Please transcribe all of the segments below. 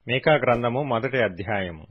మీకా గ్రంథము మొదటి అధ్యాయము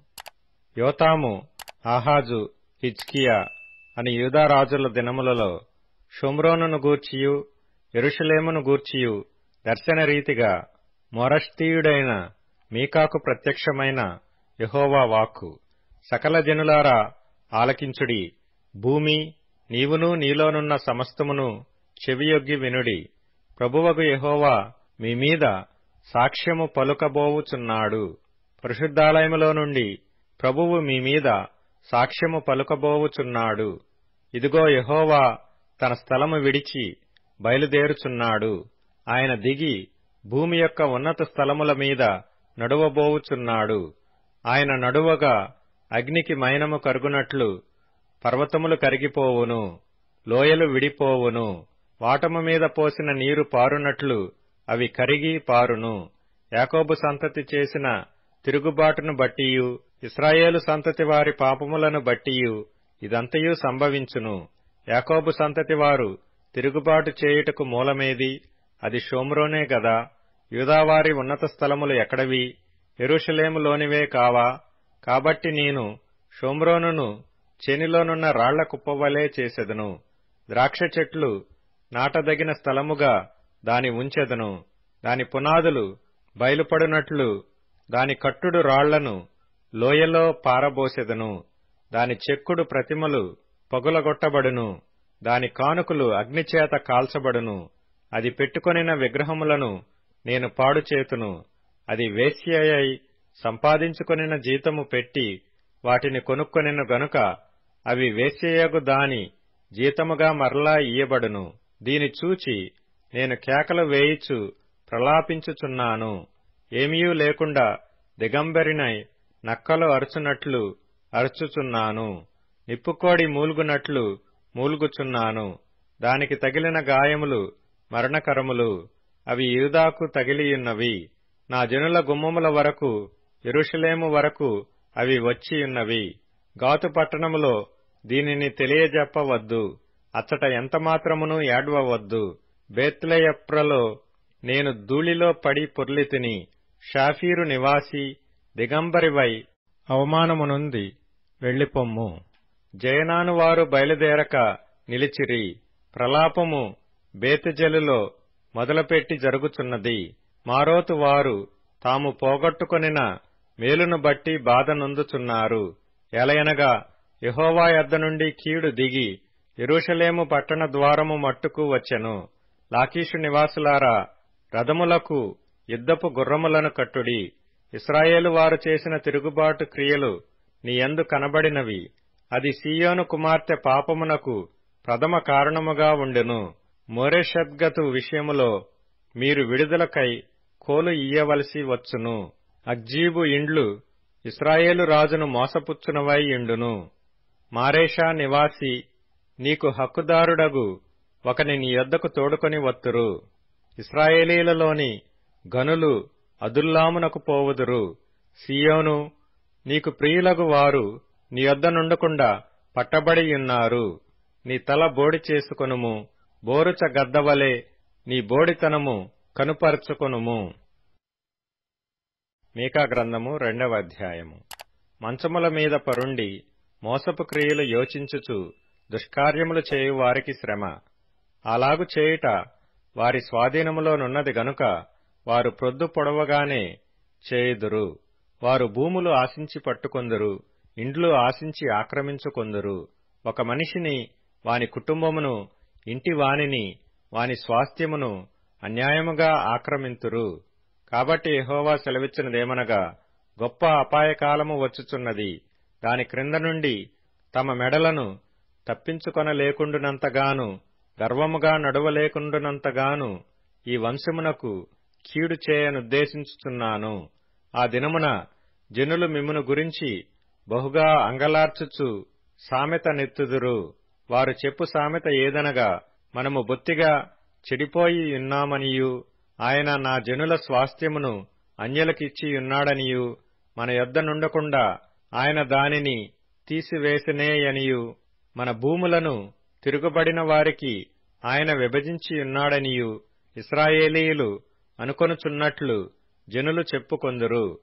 యోతాము ఆహాజు హిజ్కియా అని యూదారాజుల దినములలో షుమ్రోనును గూర్చియు ఎరుషలేమును గూర్చియు దర్శన రీతిగా మొరష్తీయుడైన మీకాకు ప్రత్యక్షమైన యహోవా వాక్కు సకల జనులారా ఆలకించుడి భూమి నీవును నీలోనున్న సమస్తమును చెవియొగ్గి వినుడి ప్రభువగు యహోవా మీ మీద సాక్ష్యము పలుకబోవుచున్నాడు పరిశుద్ధాలయములో నుండి ప్రభువు మీ మీద సాక్ష్యము పలుకబోవుచున్నాడు ఇదిగో యహోవా తన స్థలము విడిచి బయలుదేరుచున్నాడు ఆయన దిగి భూమి యొక్క ఉన్నత స్థలముల మీద నడువబోవుచున్నాడు ఆయన నడువగా అగ్నికి మైనము కరుగునట్లు పర్వతములు కరిగిపోవును లోయలు విడిపోవును వాటము మీద పోసిన నీరు పారునట్లు అవి కరిగి పారును యాకోబు సంతతి చేసిన తిరుగుబాటును బట్టియు ఇస్రాయేలు సంతతి వారి పాపములను బట్టియు ఇదంతయు సంభవించును యాకోబు సంతతి వారు తిరుగుబాటు చేయుటకు మూలమేది అది షోమ్రోనే గదా యూదావారి ఉన్నత స్థలములు ఎక్కడవి ఎరుషలేములోనివే కావా కాబట్టి నేను షోమ్రోనును చేనిలోనున్న రాళ్ల కుప్పవలే చేసెదను ద్రాక్ష చెట్లు నాటదగిన స్థలముగా దాని ఉంచెదను దాని పునాదులు బయలుపడునట్లు దాని కట్టుడు రాళ్లను లోయలో పారబోసెదను దాని చెక్కుడు ప్రతిమలు పగులగొట్టబడును దాని కానుకలు అగ్నిచేత కాల్చబడును అది పెట్టుకొనిన విగ్రహములను నేను పాడుచేతును అది వేశ్యయై సంపాదించుకొనిన జీతము పెట్టి వాటిని కొనుక్కొనిన గనుక అవి వేశ్యయగు దాని జీతముగా మరలా ఇయ్యబడును దీని చూచి నేను కేకలు వేయిచు ప్రలాపించుచున్నాను ఏమీయూ లేకుండా దిగంబరినై నక్కలు అరుచునట్లు అరుచుచున్నాను నిప్పుకోడి మూల్గునట్లు మూల్గుచున్నాను దానికి తగిలిన గాయములు మరణకరములు అవి యూదాకు తగిలియున్నవి నా జనుల గుమ్మముల వరకు ఎరుషలేము వరకు అవి వచ్చియున్నవి గాతు పట్టణములో దీనిని తెలియజెప్పవద్దు అచ్చట ఎంతమాత్రమును ఏడ్వవద్దు బేత్లెయప్రలో నేను ధూళిలో పడి పొర్లితిని షాఫీరు నివాసి దిగంబరివై అవమానమునుంది వెళ్లిపొమ్ము జయనాను వారు బయలుదేరక నిలిచిరి ప్రలాపము బేతుజలులో మొదలుపెట్టి జరుగుచున్నది మారోతు వారు తాము పోగొట్టుకొనిన మేలును బట్టి బాధ నొందుచున్నారు ఎలయనగా యహోవా యొద్ద నుండి కీడు దిగి ఎరుషలేము పట్టణ ద్వారము మట్టుకు వచ్చెను లాకీషు నివాసులారా రథములకు యుద్ధపు గుర్రములను కట్టుడి ఇస్రాయేలు వారు చేసిన తిరుగుబాటు క్రియలు నీయందు కనబడినవి అది సీయోను కుమార్తె పాపమునకు ప్రథమ కారణముగా ఉండెను మోరెషద్గతు విషయములో మీరు విడుదలకై కోలు ఇయ్యవలసి వచ్చును అగ్జీబు ఇండ్లు ఇస్రాయేలు రాజును మోసపుచ్చునవై ఇండును మారేషా నివాసి నీకు హక్కుదారుడగు ఒకని నీ యొద్దకు తోడుకొని వత్తురు ఇస్రాయేలీలలోని గనులు అదుల్లామునకు పోవుదురు సియోను నీకు ప్రియులగు వారు నీ యొద్ద నుండకుండా పట్టబడియున్నారు నీ తల బోడి చేసుకొనుము బోరుచ గద్దవలే నీ బోడితనము కనుపరుచుకొనుము మీకా గ్రంథము రెండవ అధ్యాయము మంచముల మీద పరుండి మోసపు క్రియలు యోచించుచు దుష్కార్యములు చేయు వారికి శ్రమ అలాగు చేయుట వారి స్వాధీనములోనున్నది గనుక వారు ప్రొద్దు పొడవగానే చేయుదురు వారు భూములు ఆశించి పట్టుకొందురు ఇండ్లు ఆశించి ఆక్రమించుకొందురు ఒక మనిషిని వాని కుటుంబమును ఇంటి వానిని వాని స్వాస్థ్యమును అన్యాయముగా ఆక్రమింతురు కాబట్టి యహోవా సెలవిచ్చినదేమనగా గొప్ప అపాయకాలము వచ్చుచున్నది దాని క్రింద నుండి తమ మెడలను తప్పించుకొనలేకుండునంతగాను గర్వముగా నడువలేకుండునంతగాను ఈ వంశమునకు కీడు చేయనుద్దేశించుచున్నాను ఆ దినమున జనులు మిమ్మును గురించి బహుగా అంగలార్చుచు సామెత నెత్తుదురు వారు చెప్పు సామెత ఏదనగా మనము బొత్తిగా చెడిపోయి ఉన్నామనియు ఆయన నా జనుల స్వాస్థ్యమును అన్యులకిచ్చియున్నాడనియు మన యొద్ద నుండకుండా ఆయన దానిని తీసివేసినేయనియు మన భూములను తిరుగుబడిన వారికి ఆయన విభజించియున్నాడనియు ఇస్రాయేలీయులు అనుకొనుచున్నట్లు జనులు చెప్పుకొందురు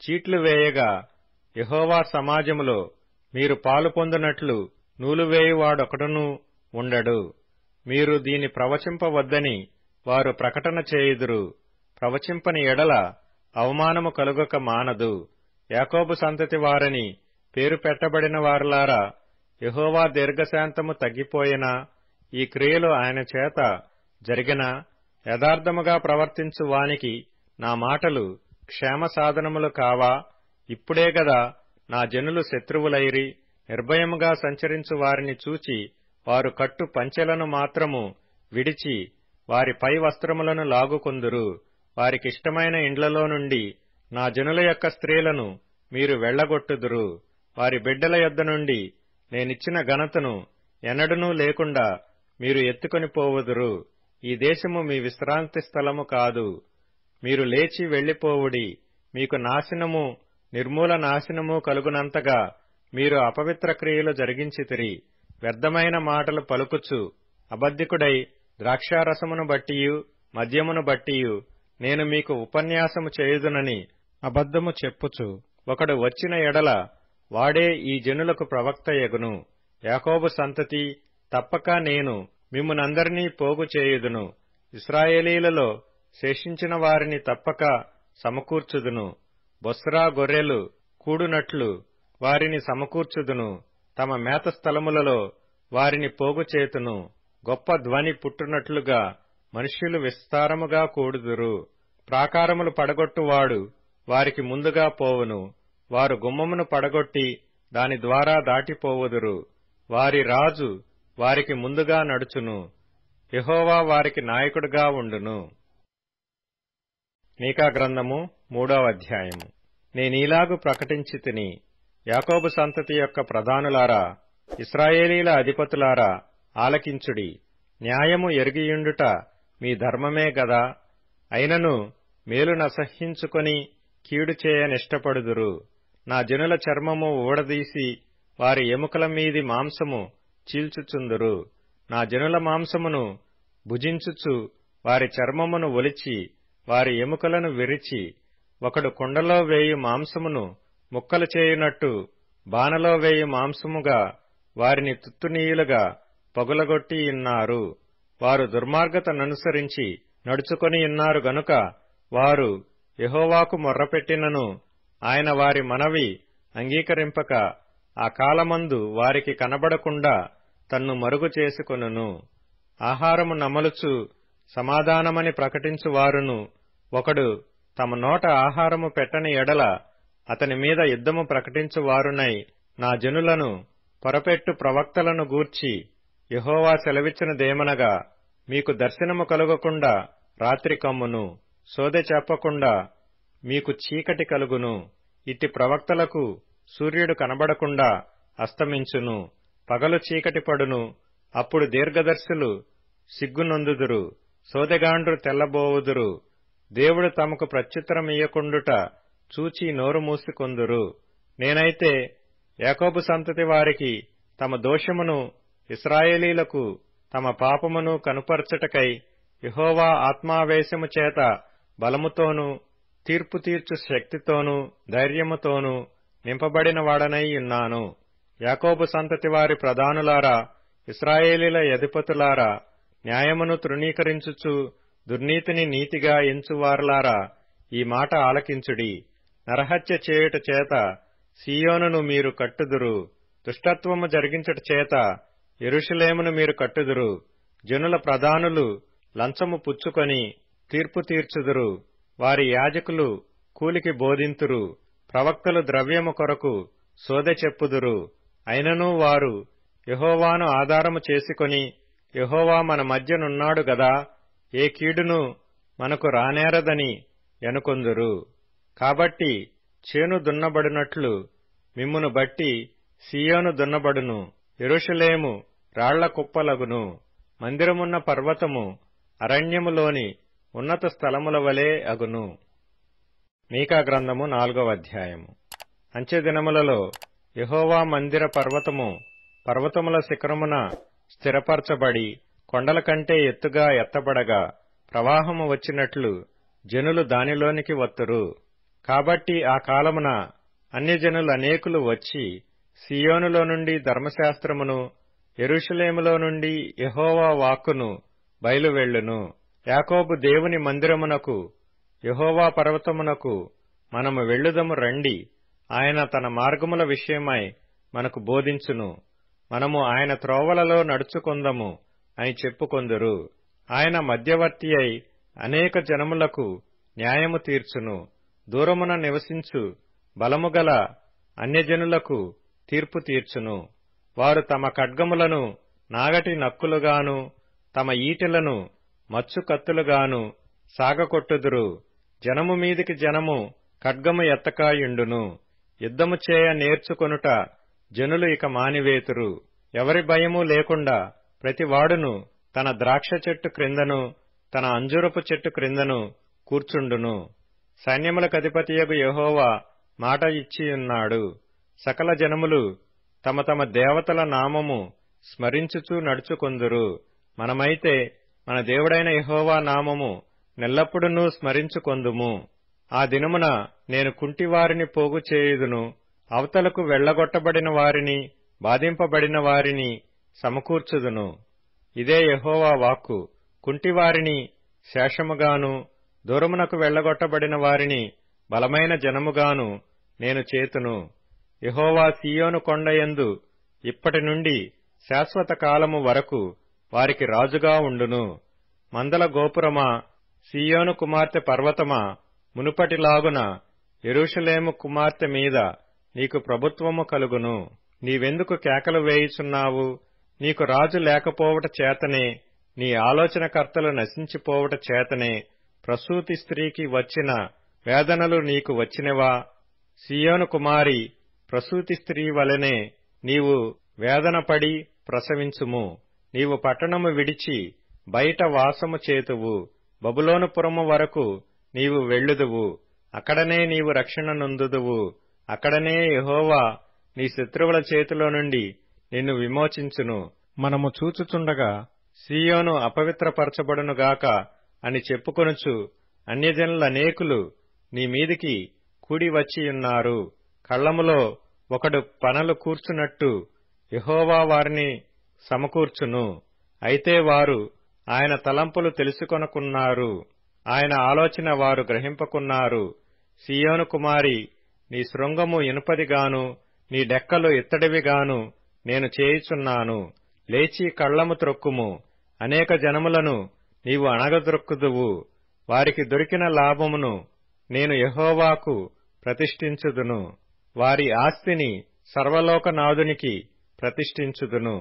చీట్లు వేయగా యహోవా సమాజములో మీరు పాలు పొందునట్లు నూలువేయువాడొకడునూ ఉండడు మీరు దీని ప్రవచింపవద్దని వారు ప్రకటన చేయుదురు ప్రవచింపని ఎడల అవమానము కలుగక మానదు యాకోబు సంతతి వారని పేరు పెట్టబడిన వారులారా యహోవా దీర్ఘశాంతము తగ్గిపోయినా ఈ క్రియలు ఆయన చేత జరిగిన యథార్థముగా ప్రవర్తించు వానికి నా మాటలు క్షేమ సాధనములు కావా ఇప్పుడే గదా నా జనులు శత్రువులైరి నిర్భయముగా సంచరించు వారిని చూచి వారు కట్టు పంచెలను మాత్రము విడిచి వారి పై వస్త్రములను లాగుకొందురు వారికిష్టమైన ఇండ్లలో నుండి నా జనుల యొక్క స్త్రీలను మీరు వెళ్లగొట్టుదురు వారి బిడ్డల యొద్ద నుండి నేనిచ్చిన ఘనతను ఎన్నడనూ లేకుండా మీరు ఎత్తుకొని పోవుదురు ఈ దేశము మీ విశ్రాంతి స్థలము కాదు మీరు లేచి వెళ్లిపోవుడి మీకు నాశనము నిర్మూల నాశనము కలుగునంతగా మీరు అపవిత్ర క్రియలు జరిగించితిరి వ్యర్థమైన మాటలు పలుకుచు అబద్ధికుడై ద్రాక్షారసమును బట్టియు మద్యమును బట్టియు నేను మీకు ఉపన్యాసము చేయుదునని అబద్ధము చెప్పుచు ఒకడు వచ్చిన ఎడల వాడే ఈ జనులకు ప్రవక్త ఎగును యాకోబు సంతతి తప్పక నేను మిమ్మునందరినీ పోగు చేయుదును ఇస్రాయేలీలలో శేషించిన వారిని తప్పక సమకూర్చుదును బొస్రా గొర్రెలు కూడునట్లు వారిని సమకూర్చుదును తమ మేత స్థలములలో వారిని పోగు చేతును గొప్ప ధ్వని పుట్టునట్లుగా మనుష్యులు విస్తారముగా కూడుదురు ప్రాకారములు పడగొట్టువాడు వారికి ముందుగా పోవును వారు గుమ్మమును పడగొట్టి దాని ద్వారా దాటిపోవుదురు వారి రాజు వారికి ముందుగా నడుచును యహోవా వారికి నాయకుడుగా ఉండును నీకా గ్రంథము మూడవ అధ్యాయము నేనీలాగు ప్రకటించి తిని యాకోబు సంతతి యొక్క ప్రధానులారా ఇస్రాయేలీల అధిపతులారా ఆలకించుడి న్యాయము ఎరిగియుండుట మీ ధర్మమే గదా అయినను మేలు నసహించుకొని కీడు చేయనిష్టపడుదురు నా జనుల చర్మము ఊడదీసి వారి ఎముకల మీది మాంసము చీల్చుచుందురు నా జనుల మాంసమును భుజించుచు వారి చర్మమును ఒలిచి వారి ఎముకలను విరిచి ఒకడు కుండలో వేయు మాంసమును ముక్కలు చేయునట్టు బానలో వేయు మాంసముగా వారిని తుత్తునీయులుగా పొగలగొట్టి ఇన్నారు వారు దుర్మార్గతననుసరించి నడుచుకొని ఇన్నారు గనుక వారు యహోవాకు మొర్రపెట్టినను ఆయన వారి మనవి అంగీకరింపక ఆ కాలమందు వారికి కనబడకుండా తన్ను మరుగు చేసుకొనును ఆహారము నమలుచు సమాధానమని ప్రకటించు వారును ఒకడు తమ నోట ఆహారము పెట్టని ఎడల అతని మీద యుద్ధము ప్రకటించు వారునై నా జనులను పొరపెట్టు ప్రవక్తలను గూర్చి యహోవా సెలవిచ్చినదేమనగా మీకు దర్శనము కలుగకుండా రాత్రి కమ్మును సోదె చెప్పకుండా మీకు చీకటి కలుగును ఇట్టి ప్రవక్తలకు సూర్యుడు కనబడకుండా అస్తమించును పగలు చీకటి పడును అప్పుడు దీర్ఘదర్శులు సిగ్గునొందుదురు సోదెగాండ్రు తెల్లబోవుదురు దేవుడు తమకు ప్రత్యుత్తరమియ్యకుండుట చూచి నోరు మూసుకొందురు నేనైతే యాకోబు సంతతి వారికి తమ దోషమును ఇస్రాయేలీలకు తమ పాపమును కనుపరచుటకై యహోవా ఆత్మావేశము చేత బలముతోనూ తీర్పు తీర్చు శక్తితోనూ ధైర్యముతోనూ నింపబడిన వాడనై ఉన్నాను యాకోబు సంతతి వారి ప్రధానులారా ఇస్రాయేలీల యధిపతులారా న్యాయమును తృణీకరించుచు దుర్నీతిని నీతిగా ఎంచువారులారా ఈ మాట ఆలకించుడి నరహత్య చేయుట చేత సీయోనును మీరు కట్టుదురు దుష్టత్వము జరిగించుట చేత ఎరుషులేమును మీరు కట్టుదురు జనుల ప్రధానులు లంచము పుచ్చుకొని తీర్పు తీర్చుదురు వారి యాజకులు కూలికి బోధింతురు ప్రవక్తలు ద్రవ్యము కొరకు సోదె చెప్పుదురు అయినను వారు యహోవాను ఆధారము చేసుకొని యహోవా మన మధ్యనున్నాడు గదా ఏ కీడును మనకు రానేరదని ఎనుకొందురు కాబట్టి చేను దున్నబడినట్లు మిమ్మును బట్టి సియోను దున్నబడును ఎరుషలేము రాళ్ల కుప్పలగును మందిరమున్న పర్వతము అరణ్యములోని ఉన్నత స్థలముల వలె అగును మీకా గ్రంథము నాలుగవ అధ్యాయము అంచెదినములలో యహోవా మందిర పర్వతము పర్వతముల శిఖరమున స్థిరపరచబడి కొండల కంటే ఎత్తుగా ఎత్తబడగా ప్రవాహము వచ్చినట్లు జనులు దానిలోనికి వత్తురు కాబట్టి ఆ కాలమున అన్యజనులు అనేకులు వచ్చి సియోనులో నుండి ధర్మశాస్త్రమును ఎరుషలేములో నుండి యహోవా వాక్కును బయలువెళ్ళును యాకోబు దేవుని మందిరమునకు యహోవా పర్వతమునకు మనము వెళ్ళుదము రండి ఆయన తన మార్గముల విషయమై మనకు బోధించును మనము ఆయన త్రోవలలో నడుచుకొందము అని చెప్పుకొందురు ఆయన మధ్యవర్తి అయి అనేక జనములకు న్యాయము తీర్చును దూరమున నివసించు బలముగల అన్యజనులకు తీర్పు తీర్చును వారు తమ ఖడ్గములను నాగటి నక్కులుగాను తమ ఈటెలను మచ్చు కత్తులుగాను సాగకొట్టుదురు జనము మీదికి జనము ఖడ్గము ఎత్తకాయుండును యుద్ధము చేయ నేర్చుకొనుట జనులు ఇక మానివేతురు ఎవరి భయము లేకుండా ప్రతివాడును తన ద్రాక్ష చెట్టు క్రిందను తన అంజురపు చెట్టు క్రిందను కూర్చుండును సైన్యములకు అధిపతియగు యహోవా మాట ఇచ్చియున్నాడు సకల జనములు తమ తమ దేవతల నామము స్మరించుచూ నడుచుకొందురు మనమైతే మన దేవుడైన యహోవా నామము నెల్లప్పుడునూ స్మరించుకొందుము ఆ దినమున నేను కుంటివారిని పోగు చేయుదును అవతలకు వెళ్లగొట్టబడిన వారిని బాధింపబడిన వారిని సమకూర్చుదును ఇదే యహోవా వాక్కు కుంటివారిని శేషముగాను దూరమునకు వెళ్లగొట్టబడిన వారిని బలమైన జనముగాను నేను చేతును యహోవా సియోను కొండయందు ఇప్పటి నుండి శాశ్వత కాలము వరకు వారికి రాజుగా ఉండును మందల గోపురమా సియోను కుమార్తె పర్వతమా మునుపటిలాగున ఎరుషలేము కుమార్తె మీద నీకు ప్రభుత్వము కలుగును నీవెందుకు కేకలు వేయుచున్నావు నీకు రాజు లేకపోవట చేతనే నీ ఆలోచనకర్తలు నశించిపోవట చేతనే ప్రసూతి స్త్రీకి వచ్చిన వేదనలు నీకు వచ్చినవా సియోను కుమారి ప్రసూతి స్త్రీ వలెనే నీవు వేదనపడి ప్రసవించుము నీవు పట్టణము విడిచి బయట వాసము చేతువు బబులోనుపురము వరకు నీవు వెళ్ళుదువు అక్కడనే నీవు రక్షణ నొందుదువు అక్కడనే యహోవా నీ శత్రువుల చేతిలో నుండి నిన్ను విమోచించును మనము చూచుచుండగా సీయోను అపవిత్రపరచబడునుగాక అని చెప్పుకొనుచు అన్యజనులనేకులు నీ మీదికి కూడి వచ్చియున్నారు కళ్లములో ఒకడు పనలు కూర్చున్నట్టు యహోవా వారిని సమకూర్చును అయితే వారు ఆయన తలంపులు తెలుసుకొనకున్నారు ఆయన ఆలోచన వారు గ్రహింపకున్నారు సియోను కుమారి నీ శృంగము ఇనుపదిగాను నీ డెక్కలు ఇత్తడివిగాను నేను చేయుచున్నాను లేచి కళ్లము త్రొక్కుము అనేక జనములను నీవు అణగద్రొక్కుదువు వారికి దొరికిన లాభమును నేను యహోవాకు ప్రతిష్ఠించుదును వారి ఆస్తిని సర్వలోకనాథునికి ప్రతిష్ఠించుదును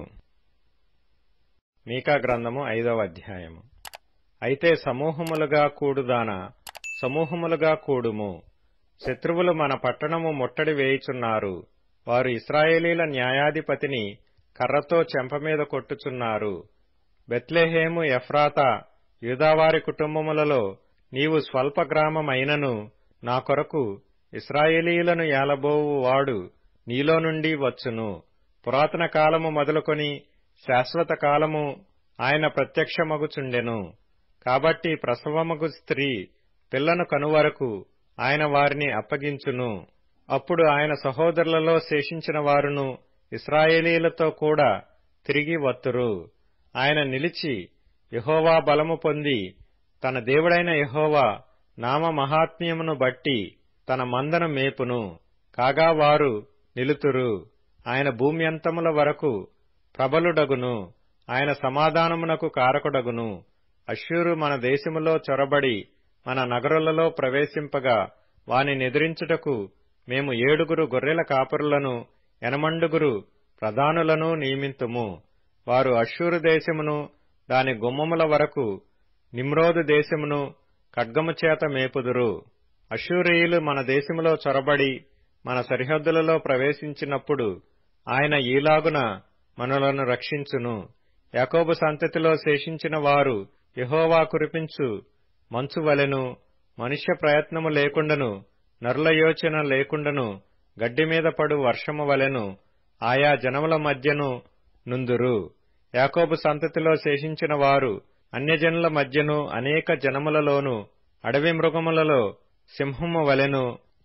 మీకా గ్రంథము ఐదవ అధ్యాయము అయితే సమూహములుగా కూడుదానా సమూహములుగా కూడుము శత్రువులు మన పట్టణము ముట్టడి వేయుచున్నారు వారు ఇస్రాయేలీల న్యాయాధిపతిని కర్రతో చెంపమీద కొట్టుచున్నారు బెత్లెహేము ఎఫ్రాతా యూదావారి కుటుంబములలో నీవు స్వల్ప గ్రామమైనను నా కొరకు ఇస్రాయేలీలను ఏలబోవు వాడు నీలో నుండి వచ్చును పురాతన కాలము మొదలుకొని శాశ్వత కాలము ఆయన ప్రత్యక్షమగుచుండెను కాబట్టి ప్రసవమగు స్త్రీ పిల్లను కనువరకు ఆయన వారిని అప్పగించును అప్పుడు ఆయన సహోదరులలో శేషించిన వారును ఇస్రాయేలీలతో కూడా తిరిగి వత్తురు ఆయన నిలిచి యహోవా బలము పొంది తన దేవుడైన యహోవా నామ మహాత్మ్యమును బట్టి తన మందను మేపును కాగా వారు నిలుతురు ఆయన భూమి అంతముల వరకు ప్రబలుడగును ఆయన సమాధానమునకు కారకుడగును అశ్షూరు మన దేశములో చొరబడి మన నగరులలో ప్రవేశింపగా వాని నెదిరించుటకు మేము ఏడుగురు గొర్రెల కాపరులను ఎనమండుగురు ప్రధానులను నియమింతుము వారు అశ్షూరు దేశమును దాని గుమ్మముల వరకు నిమ్రోదు దేశమును ఖడ్గము చేత మేపుదురు అశూరియులు మన దేశములో చొరబడి మన సరిహద్దులలో ప్రవేశించినప్పుడు ఆయన ఈలాగున మనలను రక్షించును యాకోబు సంతతిలో శేషించిన వారు యహోవా కురిపించు మంచు వలెను మనుష్య ప్రయత్నము లేకుండను నరుల యోచన లేకుండను గడ్డి మీద పడు వర్షము వలెను ఆయా జనముల మధ్యను నుందురు యాకోబు సంతతిలో శేషించిన వారు అన్యజనుల మధ్యను అనేక జనములలోను అడవి మృగములలో సింహము వలెను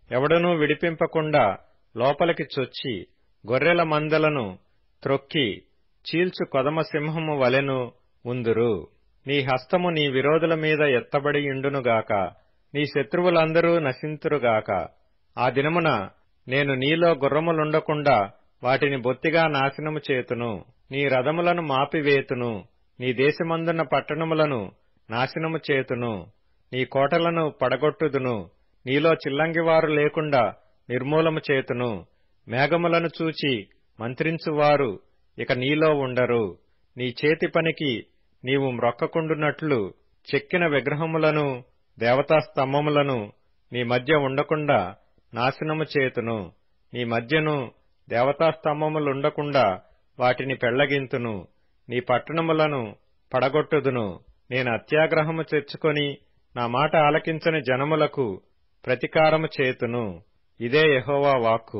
ఎవడనూ విడిపింపకుండా లోపలికి చొచ్చి గొర్రెల మందలను త్రొక్కి చీల్చు కొదమ సింహము వలెను ఉందురు నీ హస్తము నీ విరోధుల మీద ఎత్తబడి ఇండునుగాక నీ శత్రువులందరూ నశింతురుగాక ఆ దినమున నేను నీలో గుర్రములుండకుండా వాటిని బొత్తిగా నాశనము చేతును నీ రథములను మాపివేతును నీ దేశమందున్న పట్టణములను నాశనము చేతును నీ కోటలను పడగొట్టుదును నీలో చిల్లంగివారు లేకుండా నిర్మూలము చేతును మేఘములను చూచి మంత్రించువారు ఇక నీలో ఉండరు నీ చేతి పనికి నీవు మ్రొక్కకుండునట్లు చెక్కిన విగ్రహములను దేవతా స్తంభములను నీ మధ్య ఉండకుండా నాశనము చేతును నీ మధ్యను దేవతా స్తంభములుండకుండా వాటిని పెళ్లగింతును నీ పట్టణములను పడగొట్టుదును నేను అత్యాగ్రహము తెచ్చుకొని నా మాట ఆలకించని జనములకు ప్రతికారము చేతును ఇదే యహోవా వాక్కు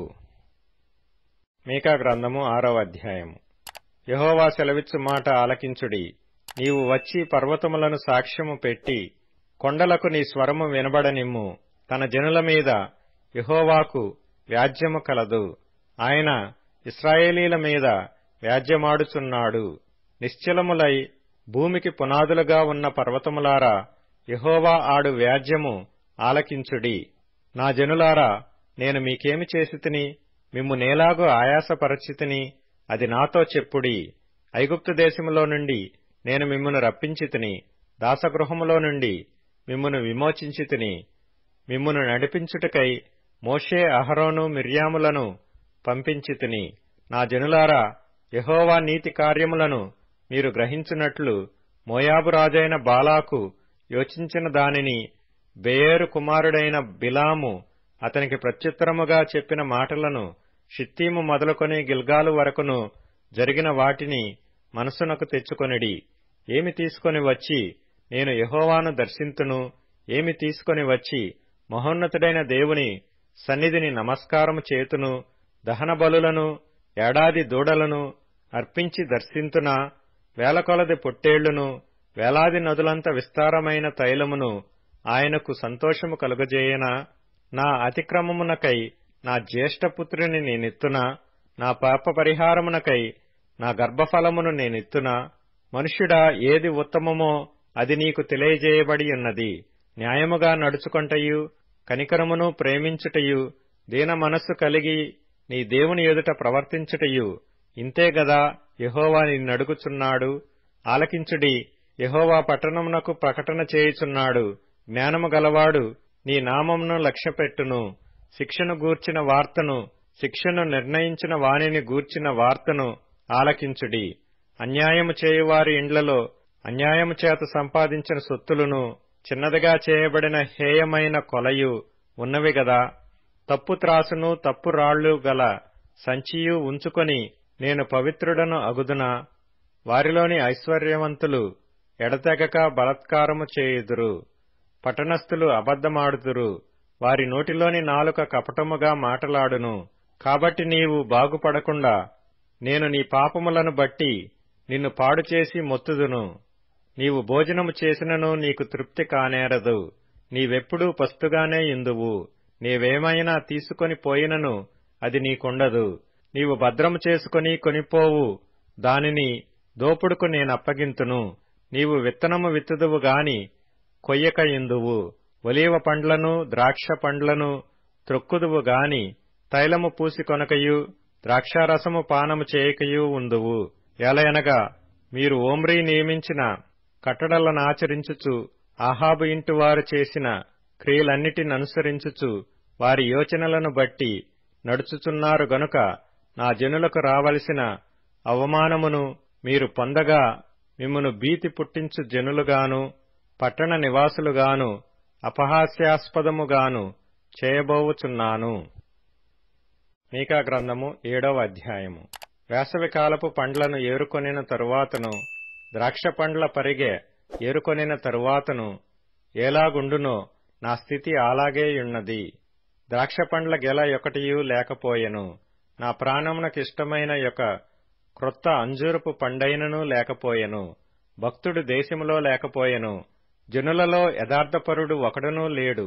మీకా గ్రంథము ఆరవ అధ్యాయము యహోవా సెలవిచ్చు మాట ఆలకించుడి నీవు వచ్చి పర్వతములను సాక్ష్యము పెట్టి కొండలకు నీ స్వరము వినబడనిమ్ము తన జనుల మీద యహోవాకు వ్యాజ్యము కలదు ఆయన ఇస్రాయేలీల మీద వ్యాజ్యమాడుచున్నాడు నిశ్చలములై భూమికి పునాదులుగా ఉన్న పర్వతములారా యహోవా ఆడు వ్యాజ్యము ఆలకించుడి నా జనులారా నేను మీకేమి చేసి తిని మిమ్ము నేలాగు ఆయాసపరచితిని అది నాతో చెప్పుడి ఐగుప్తు దేశములో నుండి నేను మిమ్మును రప్పించి తిని దాసగృహములో నుండి మిమ్మును విమోచించి తిని మిమ్మును నడిపించుటకై మోషే అహరోను మిర్యాములను పంపించి తిని నా జనులారా యహోవా నీతి కార్యములను మీరు గ్రహించున్నట్లు మోయాబు రాజైన బాలాకు యోచించిన దానిని బెయేరు కుమారుడైన బిలాము అతనికి ప్రత్యుత్తరముగా చెప్పిన మాటలను షిత్తీము మొదలుకొని గిల్గాలు వరకును జరిగిన వాటిని మనసునకు తెచ్చుకొనిడి ఏమి తీసుకొని వచ్చి నేను యహోవాను దర్శింతును ఏమి తీసుకొని వచ్చి మహోన్నతుడైన దేవుని సన్నిధిని నమస్కారము చేతును దహన బలులను ఏడాది దూడలను అర్పించి దర్శింతున వేలకొలది పొట్టేళ్లును వేలాది నదులంత విస్తారమైన తైలమును ఆయనకు సంతోషము కలుగజేయనా నా అతిక్రమమునకై నా జ్యేష్ఠపుత్రుని నేనెత్తునా నా పాప పరిహారమునకై నా గర్భఫలమును నేనెత్తునా మనుష్యుడా ఏది ఉత్తమమో అది నీకు తెలియజేయబడి ఉన్నది న్యాయముగా నడుచుకొంటయు కనికరమును ప్రేమించుటయు దీన మనస్సు కలిగి నీ దేవుని ఎదుట ప్రవర్తించుటయు ఇంతేగదా యహోవా నిన్నడుగుచున్నాడు ఆలకించుడి యహోవా పట్టణమునకు ప్రకటన చేయుచున్నాడు జ్ఞానము గలవాడు నీ నామమును లక్ష్యపెట్టును శిక్షను గూర్చిన వార్తను శిక్షను నిర్ణయించిన వానిని గూర్చిన వార్తను ఆలకించుడి అన్యాయము చేయువారి ఇండ్లలో అన్యాయము చేత సంపాదించిన సొత్తులను చిన్నదిగా చేయబడిన హేయమైన కొలయు ఉన్నవి గదా తప్పు త్రాసును తప్పు రాళ్లు గల సంచియు ఉంచుకొని నేను పవిత్రుడను అగుదునా వారిలోని ఐశ్వర్యవంతులు ఎడతెగక బలత్కారము చేయుదురు పట్టణస్థులు అబద్ధమాడుదురు వారి నోటిలోని నాలుక కపటముగా మాటలాడును కాబట్టి నీవు బాగుపడకుండా నేను నీ పాపములను బట్టి నిన్ను పాడుచేసి మొత్తుదును నీవు భోజనము చేసినను నీకు తృప్తి కానేరదు నీవెప్పుడూ పస్తుగానే ఇందువు నీవేమైనా తీసుకొని పోయినను అది నీకుండదు నీవు భద్రము చేసుకుని కొనిపోవు దానిని దోపుడుకు నేనప్పగింతును నీవు విత్తనము విత్తుదువు గాని కొయ్యక ఇందువు ఒలీవ పండ్లను ద్రాక్ష పండ్లను త్రొక్కుదువు గాని తైలము పూసి కొనకయు ద్రాక్షారసము పానము చేయకయు ఉందువు ఎలయనగా మీరు ఓమ్రీ నియమించిన కట్టడలనాచరించుచు ఆహాబు ఇంటి వారు చేసిన క్రియలన్నిటిననుసరించుచు వారి యోచనలను బట్టి నడుచుచున్నారు గనుక నా జనులకు రావలసిన అవమానమును మీరు పొందగా మిమ్మును భీతి పుట్టించు జనులుగాను పట్టణ నివాసులుగాను అపహాస్యాస్పదముగాను చేయబోవుచున్నాను మీకా గ్రంథము ఏడవ అధ్యాయము వేసవికాలపు పండ్లను ఏరుకొనిన తరువాతను ద్రాక్ష పండ్ల పరిగె ఏరుకొనిన తరువాతను ఏలాగుండునో నా స్థితి అలాగేయున్నది ద్రాక్ష పండ్ల గెల ఒకటియూ లేకపోయెను నా ప్రాణమునకిష్టమైన యొక్క క్రొత్త అంజూరపు పండైనను లేకపోయెను భక్తుడు దేశములో లేకపోయెను జనులలో యథార్థపరుడు ఒకడునూ లేడు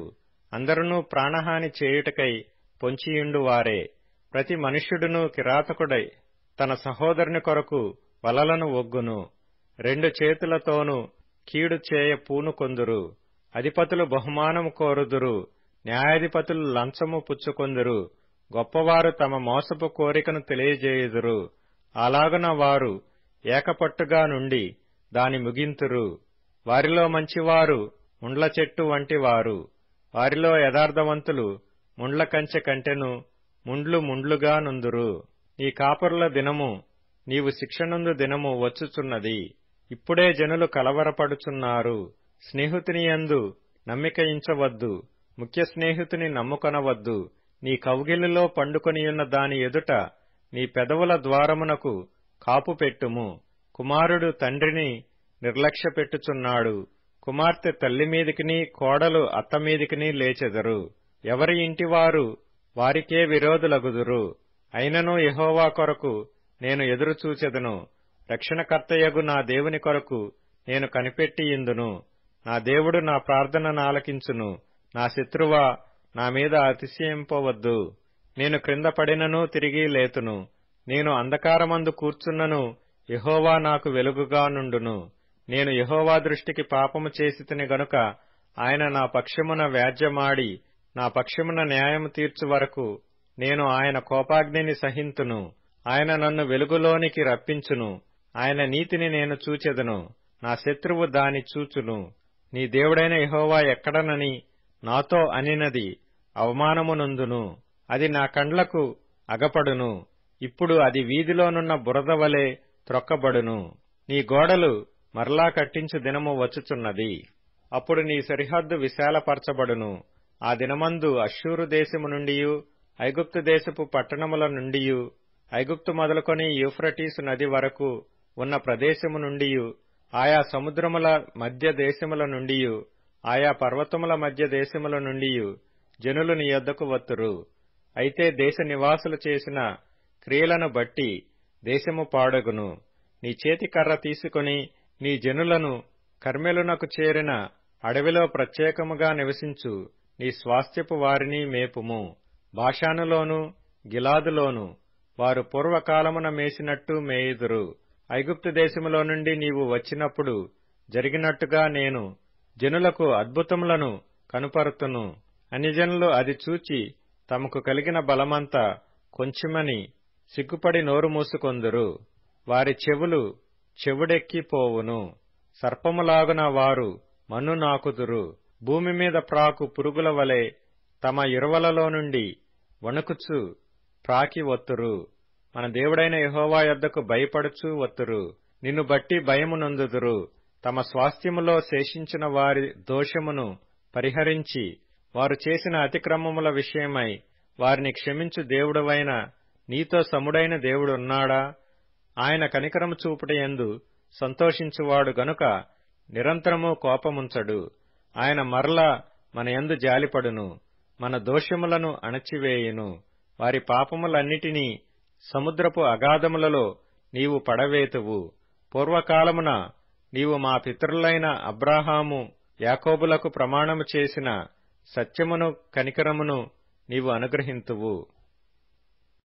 అందరునూ ప్రాణహాని చేయుటకై పొంచియుండు వారే ప్రతి మనుష్యుడును కిరాతకుడై తన సహోదరుని కొరకు వలలను ఒగ్గును రెండు చేతులతోనూ కీడు చేయ పూనుకొందురు అధిపతులు బహుమానము కోరుదురు న్యాయాధిపతులు లంచము పుచ్చుకొందురు గొప్పవారు తమ మోసపు కోరికను తెలియజేయుదురు అలాగున వారు ఏకపట్టుగా నుండి దాని ముగింతురు వారిలో మంచివారు ముండ్ల చెట్టు వంటి వారు వారిలో యథార్థవంతులు ముండ్ల కంచె కంటెను ముండ్లు ముండ్లుగా నుందురు నీ కాపరుల దినము నీవు శిక్షనుందు దినము వచ్చుచున్నది ఇప్పుడే జనులు కలవరపడుచున్నారు స్నేహితుని యందు నమ్మికయించవద్దు ముఖ్య స్నేహితుని నమ్ముకొనవద్దు నీ కౌగిలిలో పండుకొనియున్న దాని ఎదుట నీ పెదవుల ద్వారమునకు కాపు పెట్టుము కుమారుడు తండ్రిని నిర్లక్ష్యపెట్టుచున్నాడు కుమార్తె తల్లి మీదికిని కోడలు అత్త మీదికిని లేచెదరు ఎవరి ఇంటివారు వారికే విరోధులగుదురు అయినను యహోవా కొరకు నేను ఎదురుచూచెదను రక్షణకర్తయగు నా దేవుని కొరకు నేను కనిపెట్టియిందును నా దేవుడు నా ప్రార్థనను ఆలకించును నా శత్రువా నా మీద అతిశయింపవద్దు నేను క్రింద పడినను తిరిగి లేతును నేను అంధకారమందు కూర్చున్నను యహోవా నాకు వెలుగుగా నుండును నేను యహోవా దృష్టికి పాపము చేసితిని గనుక ఆయన నా పక్షమున వ్యాజ్యమాడి నా పక్షమున న్యాయము తీర్చు వరకు నేను ఆయన కోపాగ్నిని సహింతును ఆయన నన్ను వెలుగులోనికి రప్పించును ఆయన నీతిని నేను చూచెదను నా శత్రువు దాని చూచును నీ దేవుడైన యహోవా ఎక్కడనని నాతో అనినది అవమానమునందును అది నా కండ్లకు అగపడును ఇప్పుడు అది వీధిలోనున్న బురద వలె త్రొక్కబడును నీ గోడలు మరలా కట్టించు దినము వచ్చుచున్నది అప్పుడు నీ సరిహద్దు విశాలపరచబడును ఆ దినమందు అశ్షూరు దేశము నుండియు ఐగుప్తు దేశపు పట్టణముల నుండియు ఐగుప్తు మొదలుకొని యూఫ్రటీసు నది వరకు ఉన్న ప్రదేశము నుండియు ఆయా సముద్రముల మధ్య దేశముల నుండియు ఆయా పర్వతముల మధ్య దేశముల నుండియు జనులు నీ యొద్దకు వత్తురు అయితే దేశ నివాసులు చేసిన క్రియలను బట్టి దేశము పాడగును నీ చేతి కర్ర తీసుకుని నీ జనులను కర్మెలునకు చేరిన అడవిలో ప్రత్యేకముగా నివసించు నీ స్వాస్థ్యపు వారిని మేపుము భాషానులోను గిలాదులోను వారు పూర్వకాలమున మేసినట్టు మేయుదురు ఐగుప్తు దేశములో నుండి నీవు వచ్చినప్పుడు జరిగినట్టుగా నేను జనులకు అద్భుతములను కనుపరుతును అన్యజనులు అది చూచి తమకు కలిగిన బలమంతా కొంచెమని సిగ్గుపడి నోరు మూసుకొందురు వారి చెవులు చెవుడెక్కిపోవును సర్పములాగున వారు మన్ను నాకుదురు భూమి మీద ప్రాకు పురుగుల వలె తమ ఇరువలలో నుండి వణుకుచు ప్రాకి వత్తురు మన దేవుడైన యహోవా యొద్దకు భయపడుచు వత్తురు నిన్ను బట్టి భయము నొందుదురు తమ స్వాస్థ్యములో శేషించిన వారి దోషమును పరిహరించి వారు చేసిన అతిక్రమముల విషయమై వారిని క్షమించు దేవుడవైన నీతో సముడైన దేవుడున్నాడా ఆయన కనికరము చూపుటయందు సంతోషించువాడు గనుక నిరంతరము కోపముంచడు ఆయన మరల మన యందు జాలిపడును మన దోషములను అణచివేయును వారి పాపములన్నిటినీ సముద్రపు అగాధములలో నీవు పడవేతువు పూర్వకాలమున నీవు మా పితరులైన అబ్రాహాము యాకోబులకు ప్రమాణము చేసిన సత్యమును కనికరమును నీవు అనుగ్రహింతువు